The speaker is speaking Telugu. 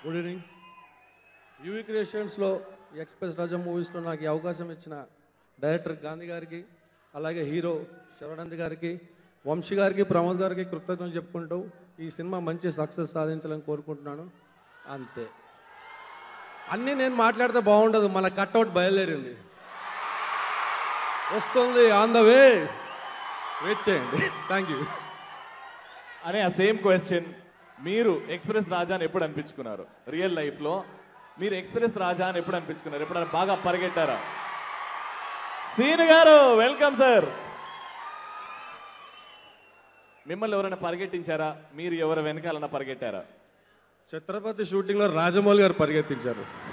గుడ్ ఈవినింగ్ యూవీ క్రియేషన్స్లో ఎక్స్ప్రెస్ రాజా మూవీస్లో నాకు ఈ అవకాశం ఇచ్చిన డైరెక్టర్ గాంధీ గారికి అలాగే హీరో శరవణంద్ గారికి వంశీ గారికి ప్రమోద్ గారికి కృతజ్ఞతలు చెప్పుకుంటూ ఈ సినిమా మంచి సక్సెస్ సాధించాలని కోరుకుంటున్నాను అంతే అన్నీ నేను మాట్లాడితే బాగుండదు మన కట్అవుట్ బయలుదేరింది వస్తుంది ఆన్ ద వే వెయిట్ చేయండి థ్యాంక్ యూ అనే ఆ సేమ్ క్వశ్చన్ మీరు ఎక్స్ప్రెస్ రాజా అని ఎప్పుడు అనిపించుకున్నారు రియల్ లైఫ్లో మీరు ఎక్స్ప్రెస్ రాజా అని ఎప్పుడు అనిపించుకున్నారు ఎప్పుడైనా బాగా పరిగెట్టారా సీను గారు వెల్కమ్ సార్ మిమ్మల్ని ఎవరైనా పరిగెట్టించారా మీరు ఎవరు వెనకాలన్నా పరిగెట్టారా ఛత్రపతి షూటింగ్లో రాజమౌళి గారు పరిగెత్తించారు